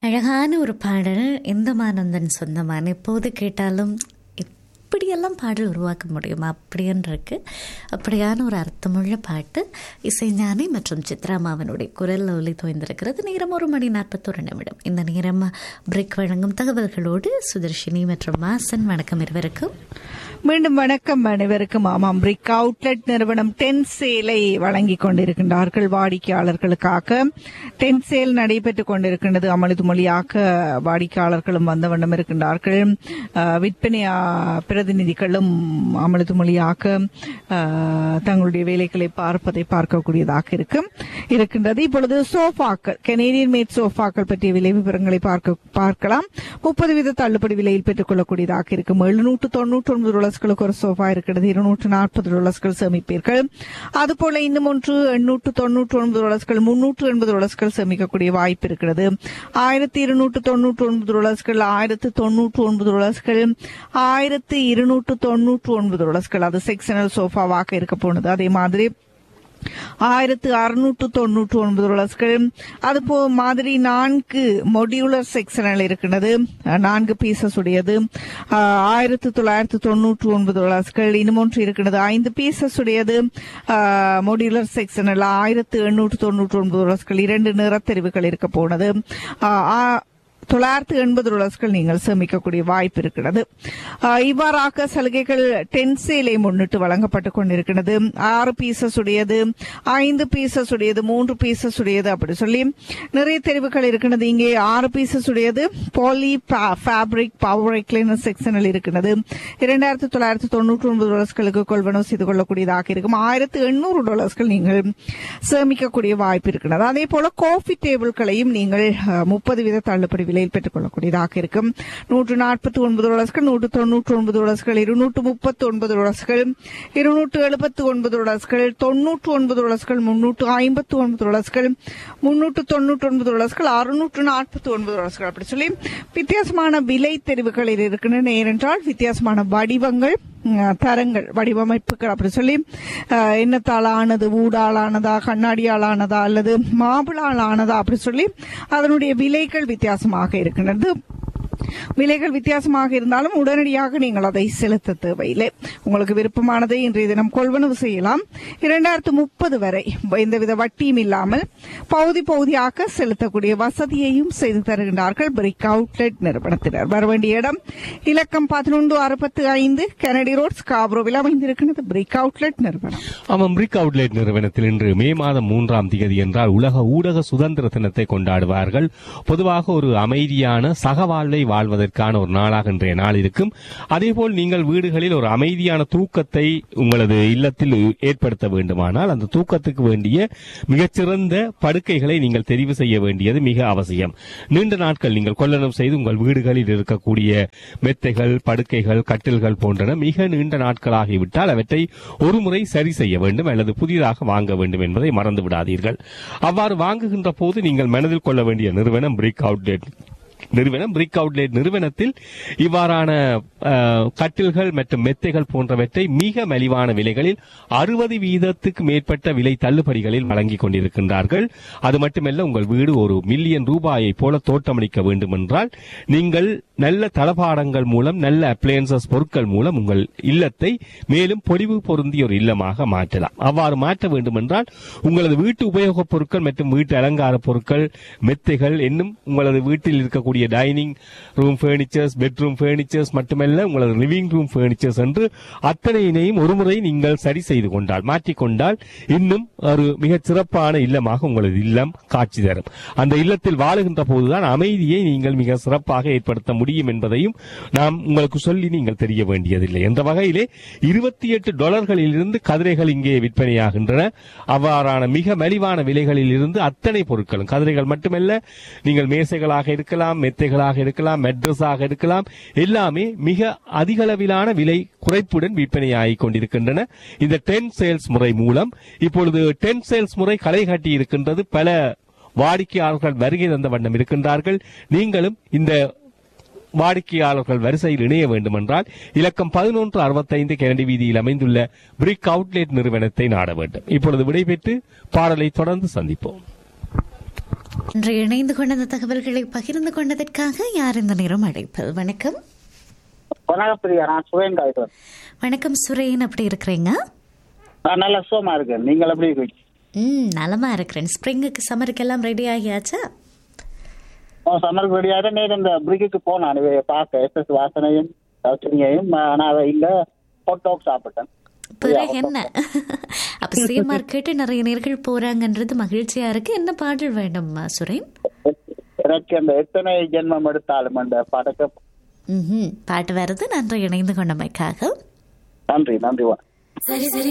அழகான ஒரு பாடல் எந்த மானந்தன் சொந்தமான எப்போது கேட்டாலும் இப்படியெல்லாம் பாடல் உருவாக்க முடியுமா அப்படின்னு இருக்கு அப்படியான ஒரு அர்த்தமுள்ள பாட்டு இசைஞானி மற்றும் சித்ராமாவனுடைய குரல் ஒலி தோய்ந்திருக்கிறது நேரம் ஒரு மணி நாற்பத்தொரு நிமிடம் இந்த நேரம் பிரேக் வழங்கும் தகவல்களோடு சுதர்ஷினி மற்றும் வாசன் வணக்கம் இருவருக்கும் மீண்டும் வணக்கம் அனைவருக்கும் ஆமாம் பிரிக் அவுட்லெட் நிறுவனம் டென் சேலை வழங்கி கொண்டிருக்கின்றார்கள் வாடிக்கையாளர்களுக்காக டென் சேல் நடைபெற்றுக் கொண்டிருக்கின்றது அமளிது மொழியாக வாடிக்கையாளர்களும் வந்த வண்ணம் இருக்கின்றார்கள் அஹ், விற்பனை அஹ், பிரதிநிதிகளும் அமளிது மொழியாக அஹ், தங்களுடைய வேலைகளை பார்ப்பதை பார்க்கக்கூடியதாக இருக்கும் இருக்கின்றது இப்பொழுது சோஃபாக்கள் கெனேடியன் மேட் சோஃபாக்கள் பற்றிய விலை விவரங்களை பார்க்க பார்க்கலாம் முப்பது வீத தள்ளுபடி விலையில் பெற்றுக் கொள்ளக்கூடியதாக இருக்கும் எழுநூற்று தொண்ணூற்றி ஒன்பது டாலர்ஸ்களுக்கு ஒரு சோஃபா இருக்கிறது இருநூற்று நாற்பது டாலர்ஸ்கள் சேமிப்பீர்கள் அதுபோல இன்னும் ஒன்று எண்ணூற்று தொண்ணூற்று ஒன்பது டாலர்ஸ்கள் முன்னூற்று எண்பது டாலர்ஸ்கள் சேமிக்கக்கூடிய வாய்ப்பு இருக்கிறது ஆயிரத்தி இருநூற்று தொண்ணூற்று ஒன்பது டாலர்ஸ்கள் ஆயிரத்து தொண்ணூற்று ஒன்பது டாலர்ஸ்கள் ஆயிரத்து இருநூற்று தொண்ணூற்று ஒன்பது டாலர்ஸ்கள் அது செக்ஷனல் சோஃபாவாக இருக்க போனது அதே மாதிரி ஆயிரத்து அறுநூற்று தொண்ணூற்று ஒன்பது டாலர்ஸ்கள் அது போ மாதிரி நான்கு மொடியுலர் செக்ஷனில் இருக்கிறது நான்கு பீசஸ் உடையது ஆஹ், ஆயிரத்து தொள்ளாயிரத்து தொண்ணூற்று ஒன்பது டாலர்ஸ்கள் இன்னும் ஒன்று இருக்கிறது ஐந்து பீசஸ் உடையது மொடியுலர் செக்ஷனில் ஆயிரத்து எண்ணூற்று தொண்ணூற்று ஒன்பது டாலர்ஸ்கள் இரண்டு நிறத்தெரிவுகள் இருக்க போனது ஆஹ், ஆ- தொள்ளாயிரத்து எண்பது டாலர்ஸ்கள் நீங்கள் சேமிக்கக்கூடிய வாய்ப்பு இருக்கிறது ஆஹ் இவ்வாறாக சலுகைகள் டென் சேலை முன்னிட்டு வழங்கப்பட்டுக் கொண்டிருக்கிறது ஆறு பீசஸ் உடையது ஐந்து பீசஸ் உடையது மூன்று பீசஸ் உடையது அப்படி சொல்லி நிறைய தெரிவுகள் இருக்கிறது இங்கே ஆறு பீசஸ் உடையது பாலி ஃபேப்ரிக் பவர் கிளீனர் செக்ஷனில் இருக்கிறது இரண்டாயிரத்து தொள்ளாயிரத்து தொண்ணூற்றி ஒன்பது டாலர்ஸ்களுக்கு கொள்வனவு செய்து கொள்ளக்கூடியதாக இருக்கும் ஆயிரத்து எண்ணூறு டாலர்ஸ்கள் நீங்கள் சேமிக்கக்கூடிய வாய்ப்பு இருக்கிறது அதே போல காஃபி டேபிள்களையும் நீங்கள் முப்பது வீத தள்ளுபடி விலையில் பெற்றுக் கொள்ளக்கூடியதாக இருக்கும் நூற்று நாற்பத்தி ஒன்பது டாலர்ஸ்கள் நூற்று தொண்ணூற்று ஒன்பது டாலர்ஸ்கள் இருநூற்று முப்பத்தி ஒன்பது டாலர்ஸ்கள் இருநூற்று எழுபத்தி ஒன்பது டாலர்ஸ்கள் தொன்னூற்று ஒன்பது டாலர்ஸ்கள் முன்னூற்று ஐம்பத்தி ஒன்பது டாலர்ஸ்கள் முன்னூற்று தொண்ணூற்று ஒன்பது டாலர்ஸ்கள் அறுநூற்று நாற்பத்தி ஒன்பது டாலர்ஸ்கள் அப்படி சொல்லி வித்தியாசமான விலை தெரிவுகளில் இருக்கின்றன ஏனென்றால் வித்தியாசமான வடிவங்கள் உம், தரங்கள் வடிவமைப்புகள் அப்படி சொல்லி அஹ், எண்ணத்தால் ஆனது ஊடால் ஆனதா கண்ணாடியால் ஆனதா அல்லது மாபிளால் ஆனதா அப்படி சொல்லி அதனுடைய விலைகள் வித்தியாசமாக இருக்கின்றது விலைகள் வித்தியாசமாக இருந்தாலும் உடனடியாக நீங்கள் அதை செலுத்த தேவையில்லை உங்களுக்கு விருப்பமானதை இன்றைய தினம் கொள்வனவு செய்யலாம் இரண்டாயிரத்து முப்பது வரை எந்தவித வட்டியும் இல்லாமல் பகுதி பகுதியாக செலுத்தக்கூடிய வசதியையும் செய்து தருகின்றார்கள் பிரிக் அவுட்லெட் நிறுவனத்தினர் வர வேண்டிய இடம் இலக்கம் பதினொன்று அறுபத்து ஐந்து கெனடி ரோட் ஸ்காப்ரோவில் அமைந்திருக்கிறது பிரிக் அவுட்லெட் நிறுவனம் ஆமாம் பிரிக் அவுட்லெட் நிறுவனத்தில் இன்று மே மாதம் மூன்றாம் தேதி என்றால் உலக ஊடக சுதந்திர தினத்தை கொண்டாடுவார்கள் பொதுவாக ஒரு அமைதியான சகவாழ்வை வாழ்வதற்கான ஒரு நாளாக இன்றைய நாள் இருக்கும் அதேபோல் நீங்கள் வீடுகளில் ஒரு அமைதியான தூக்கத்தை உங்களது இல்லத்தில் ஏற்படுத்த வேண்டுமானால் அந்த தூக்கத்துக்கு வேண்டிய மிகச்சிறந்த படுக்கைகளை நீங்கள் தெரிவு செய்ய வேண்டியது மிக அவசியம் நீண்ட நாட்கள் நீங்கள் கொள்ளளவு செய்து உங்கள் வீடுகளில் இருக்கக்கூடிய மெத்தைகள் படுக்கைகள் கட்டில்கள் போன்றன மிக நீண்ட நாட்களாகிவிட்டால் அவற்றை ஒருமுறை சரி செய்ய வேண்டும் அல்லது புதிதாக வாங்க வேண்டும் என்பதை மறந்து விடாதீர்கள் அவ்வாறு வாங்குகின்ற போது நீங்கள் மனதில் கொள்ள வேண்டிய நிறுவனம் பிரிக் அவுட்லெட் நிறுவனம் பிரிக் அவுட்லெட் நிறுவனத்தில் இவ்வாறான அஹ், கட்டில்கள் மற்றும் மெத்தைகள் போன்றவற்றை மிக மலிவான விலைகளில் அறுபது வீதத்துக்கு மேற்பட்ட விலை தள்ளுபடிகளில் வழங்கிக் கொண்டிருக்கின்றார்கள் அது மட்டுமல்ல உங்கள் வீடு ஒரு மில்லியன் ரூபாயை போல தோட்டமளிக்க வேண்டும் என்றால் நீங்கள் நல்ல தளபாடங்கள் மூலம் நல்ல அப்ளையன்சஸ் பொருட்கள் மூலம் உங்கள் இல்லத்தை மேலும் பொலிவு பொருந்திய ஒரு இல்லமாக மாற்றலாம் அவ்வாறு மாற்ற வேண்டும் என்றால் உங்களது வீட்டு உபயோகப் பொருட்கள் மற்றும் வீட்டு அலங்கார பொருட்கள் மெத்தைகள் என்னும் உங்களது வீட்டில் இருக்கக்கூடிய dining room furnitures bedroom furnitures மட்டுமல்ல உங்களது லிவிங் ரூம் ஃபர்னிச்சர்ஸ் என்று அத்தனையினையும் ஒருமுறை நீங்கள் சரி செய்து கொண்டால் மாற்றிக்கொண்டால் இன்னும் ஒரு மிகச் சிறப்பான இல்லமாக உங்களது இல்லம் காட்சி தரும் அந்த இல்லத்தில் வாழுகின்ற போதுதான் அமைதியை நீங்கள் மிக சிறப்பாக ஏற்படுத்த முடியும் என்பதையும் நாம் உங்களுக்கு சொல்லி நீங்கள் தெரிய வேண்டியதில்லை என்ற வகையிலே இருபத்தி எட்டு டாலர்களில் இருந்து கதிரைகள் இங்கே விற்பனையாகின்றன அவ்வாறான மிக மலிவான விலைகளில் இருந்து அத்தனை பொருட்களும் கதிரைகள் மட்டுமல்ல நீங்கள் மேசைகளாக இருக்கலாம் மெத்தைகளாக இருக்கலாம் மெட்ரஸாக இருக்கலாம் எல்லாமே மிக அதிகளவிலான விலை குறைப்புடன் விற்பனையாகிக் கொண்டிருக்கின்றன இந்த டென் சேல்ஸ் முறை மூலம் இப்பொழுது டென் சேல்ஸ் முறை களை கட்டி இருக்கின்றது பல வாடிக்கையாளர்கள் வருகை தந்த வண்ணம் இருக்கின்றார்கள் நீங்களும் இந்த வாடிக்கையாளர்கள் வரிசையில் இணைய வேண்டுமென்றால் இலக்கம் பதினொன்று அறுபத்தைந்து கெனடி வீதியில் அமைந்துள்ள பிரிக் அவுட்லெட் நிறுவனத்தை நாட வேண்டும் இப்பொழுது விடைபெற்று பாடலை தொடர்ந்து சந்திப்போம் இன்று இணைந்து கொண்ட இந்த தகவல்களை பகிர்ந்து கொண்டதற்காக யார் இந்த நேரம் அழைப்பது வணக்கம் வணக்கம் பிரியா நான் சுவேன் காய்க்கிறேன் வணக்கம் சுரேன் எப்படி இருக்கிறீங்க நான் நல்லா சுகமா இருக்கேன் நீங்கள் எப்படி இருக்கீங்க ம் நலமா இருக்கிறேன் ஸ்ப்ரிங்குக்கு சம்மருக்கெல்லாம் ரெடி ஆகியாச்சா சம்மருக்கு ரெடியாக நேற்று இந்த பிரிக்குக்கு போனான் இவை பார்க்க எஸ் எஸ் வாசனையும் ரவுச்சனியையும் ஆனால் அதை இங்க ஹாட் டாக் சாப்பிட்டேன் பிறகு என்ன அப்ப சிஎம்ஆர் கேட்டு நிறைய நேர்கள் போறாங்கன்றது மகிழ்ச்சியா இருக்கு என்ன பாடல் வேண்டும் சுரேன் எனக்கு அந்த எத்தனை ஜென்மம் எடுத்தாலும் அந்த படக்க ம்ஹும். பாட்டு வருது நன்றி இணைந்து கொண்டமைக்காக நன்றி நன்றி வா சரி சரி